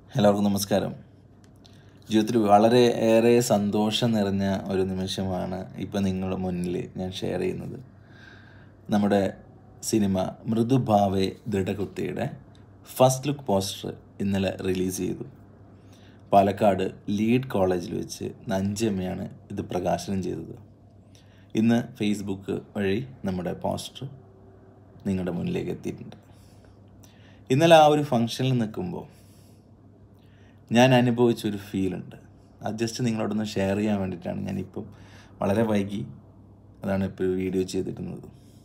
എല്ലാവർക്കും നമസ്കാരം ജീവിതത്തിൽ വളരെ ഏറെ സന്തോഷം നിറഞ്ഞ ഒരു നിമിഷമാണ് ഇപ്പം നിങ്ങളുടെ മുന്നിൽ ഞാൻ ഷെയർ ചെയ്യുന്നത് നമ്മുടെ സിനിമ മൃദുഭാവെ ദൃഢകൃത്യയുടെ ഫസ്റ്റ് ലുക്ക് പോസ്റ്റർ ഇന്നലെ റിലീസ് ചെയ്തു പാലക്കാട് ലീഡ് കോളേജിൽ വെച്ച് നഞ്ചമ്മയാണ് ഇത് പ്രകാശനം ചെയ്തത് ഇന്ന് ഫേസ്ബുക്ക് വഴി നമ്മുടെ പോസ്റ്റർ നിങ്ങളുടെ മുന്നിലേക്ക് എത്തിയിട്ടുണ്ട് ഇന്നലെ ആ ഒരു ഫംഗ്ഷനിൽ നിൽക്കുമ്പോൾ ഞാൻ അനുഭവിച്ച ഒരു ഫീലുണ്ട് അത് ജസ്റ്റ് നിങ്ങളോടൊന്ന് ഷെയർ ചെയ്യാൻ വേണ്ടിയിട്ടാണ് ഞാനിപ്പം വളരെ വൈകി അതാണ് ഇപ്പോൾ ഒരു വീഡിയോ ചെയ്തിരുന്നത്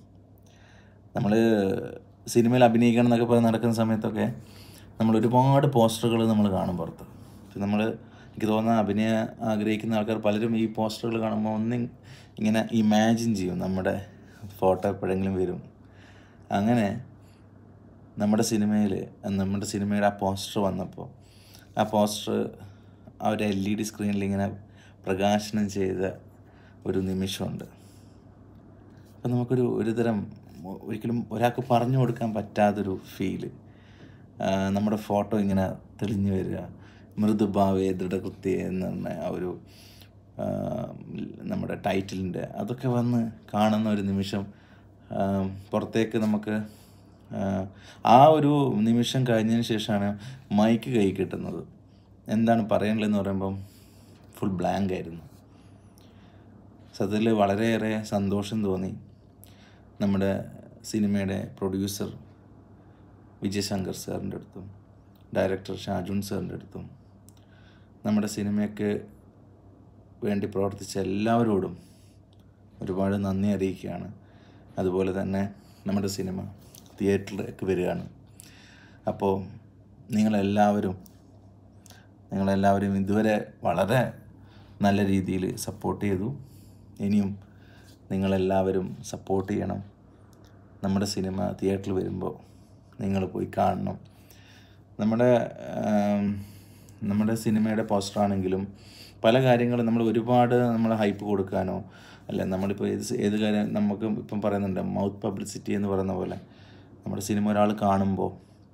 നമ്മൾ സിനിമയിൽ അഭിനയിക്കണം എന്നൊക്കെ പറഞ്ഞ് നടക്കുന്ന സമയത്തൊക്കെ നമ്മൾ ഒരുപാട് പോസ്റ്ററുകൾ നമ്മൾ കാണും പുറത്ത് നമ്മൾ എനിക്ക് തോന്നുന്ന അഭിനയ ആഗ്രഹിക്കുന്ന ആൾക്കാർ പലരും ഈ പോസ്റ്ററുകൾ കാണുമ്പോൾ ഒന്ന് ഇങ്ങനെ ഇമാജിൻ ചെയ്യും നമ്മുടെ ഫോട്ടോ എപ്പോഴെങ്കിലും വരും അങ്ങനെ നമ്മുടെ സിനിമയിൽ നമ്മുടെ സിനിമയുടെ ആ പോസ്റ്റർ വന്നപ്പോൾ ആ പോസ്റ്റർ ആ ഒരു എൽ ഇ ഡി സ്ക്രീനിൽ ഇങ്ങനെ പ്രകാശനം ചെയ്ത ഒരു നിമിഷമുണ്ട് അപ്പം നമുക്കൊരു ഒരുതരം ഒരിക്കലും ഒരാൾക്ക് പറഞ്ഞു കൊടുക്കാൻ പറ്റാത്തൊരു ഫീല് നമ്മുടെ ഫോട്ടോ ഇങ്ങനെ തെളിഞ്ഞു വരിക മൃദുഭാവേ ദൃഢകൃത്യ എന്ന് പറഞ്ഞ ആ ഒരു ആ, നമ്മുടെ ടൈറ്റിലിൻ്റെ അതൊക്കെ വന്ന് കാണുന്ന ഒരു നിമിഷം ആ, പുറത്തേക്ക് നമുക്ക് ആ, ആ ഒരു നിമിഷം കഴിഞ്ഞതിന് ശേഷമാണ് മൈക്ക് കൈ കിട്ടുന്നത് എന്താണ് പറയാനുള്ളതെന്ന് പറയുമ്പം ഫുൾ ബ്ലാങ്ക് ആയിരുന്നു സത്യത്തിൽ വളരെയേറെ സന്തോഷം തോന്നി നമ്മുടെ സിനിമയുടെ പ്രൊഡ്യൂസർ വിജയശങ്കർ സാറിൻ്റെ അടുത്തും ഡയറക്ടർ ഷാജുൻ സാറിൻ്റെ അടുത്തും നമ്മുടെ സിനിമയ്ക്ക് വേണ്ടി പ്രവർത്തിച്ച എല്ലാവരോടും ഒരുപാട് നന്ദി അറിയിക്കുകയാണ് അതുപോലെ തന്നെ നമ്മുടെ സിനിമ തിയേറ്ററിലേക്ക് വരികയാണ് അപ്പോൾ നിങ്ങളെല്ലാവരും നിങ്ങളെല്ലാവരും ഇതുവരെ വളരെ നല്ല രീതിയിൽ സപ്പോർട്ട് ചെയ്തു ഇനിയും നിങ്ങളെല്ലാവരും സപ്പോർട്ട് ചെയ്യണം നമ്മുടെ സിനിമ തിയേറ്ററിൽ വരുമ്പോൾ നിങ്ങൾ പോയി കാണണം നമ്മുടെ ആം, നമ്മുടെ സിനിമയുടെ പോസ്റ്റർ ആണെങ്കിലും പല കാര്യങ്ങളും നമ്മൾ ഒരുപാട് നമ്മൾ ഹൈപ്പ് കൊടുക്കാനോ അല്ല നമ്മളിപ്പോൾ ഏത് സ- ഏത് കാര്യം നമുക്ക് ഇപ്പം പറയുന്നുണ്ട് മൗത്ത് പബ്ലിസിറ്റി എന്ന് പറയുന്ന പോലെ നമ്മുടെ സിനിമ ഒരാൾ കാണുമ്പോൾ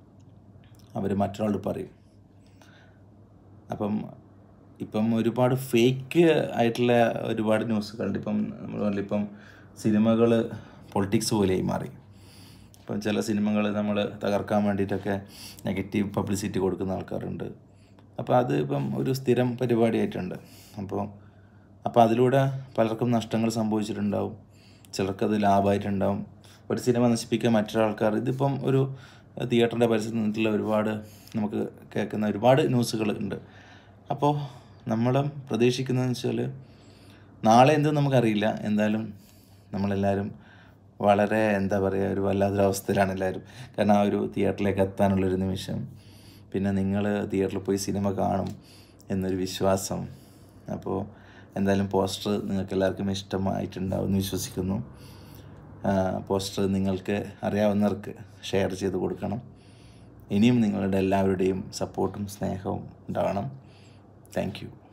അവർ മറ്റൊരാളോട് പറയും അപ്പം ഇപ്പം ഒരുപാട് ഫേക്ക് ആയിട്ടുള്ള ഒരുപാട് ന്യൂസുകളുണ്ട് ഇപ്പം നമ്മൾ പറഞ്ഞില്ല ഇപ്പം സിനിമകൾ പൊളിറ്റിക്സ് പോലെയായി മാറി ഇപ്പം ചില സിനിമകൾ നമ്മൾ തകർക്കാൻ വേണ്ടിയിട്ടൊക്കെ നെഗറ്റീവ് പബ്ലിസിറ്റി കൊടുക്കുന്ന ആൾക്കാരുണ്ട് അപ്പോൾ അത് ഇപ്പം ഒരു സ്ഥിരം പരിപാടിയായിട്ടുണ്ട് അപ്പോൾ അപ്പോൾ അതിലൂടെ പലർക്കും നഷ്ടങ്ങൾ സംഭവിച്ചിട്ടുണ്ടാവും ചിലർക്കത് ലാഭമായിട്ടുണ്ടാവും ഒരു സിനിമ നശിപ്പിക്കാൻ മറ്റൊരാൾക്കാർ ഇതിപ്പം ഒരു തിയേറ്ററിൻ്റെ പരിസരത്ത് നിന്നിട്ടുള്ള ഒരുപാട് നമുക്ക് കേൾക്കുന്ന ഒരുപാട് ന്യൂസുകൾ ഉണ്ട് അപ്പോൾ നമ്മളും പ്രതീക്ഷിക്കുന്നതെന്ന് വെച്ചാൽ നാളെ എന്തും നമുക്കറിയില്ല എന്തായാലും നമ്മളെല്ലാവരും വളരെ എന്താ പറയുക ഒരു വല്ലാത്തൊരു അവസ്ഥയിലാണ് എല്ലാവരും കാരണം ആ ഒരു തിയേറ്ററിലേക്ക് എത്താനുള്ളൊരു നിമിഷം പിന്നെ നിങ്ങൾ തിയേറ്ററിൽ പോയി സിനിമ കാണും എന്നൊരു വിശ്വാസം അപ്പോൾ എന്തായാലും പോസ്റ്റർ നിങ്ങൾക്ക് എല്ലാവർക്കും ഇഷ്ടമായിട്ടുണ്ടാവും എന്ന് വിശ്വസിക്കുന്നു പോസ്റ്റർ നിങ്ങൾക്ക് അറിയാവുന്നവർക്ക് ഷെയർ ചെയ്ത് കൊടുക്കണം ഇനിയും നിങ്ങളുടെ എല്ലാവരുടെയും സപ്പോർട്ടും സ്നേഹവും ഉണ്ടാവണം താങ്ക് യു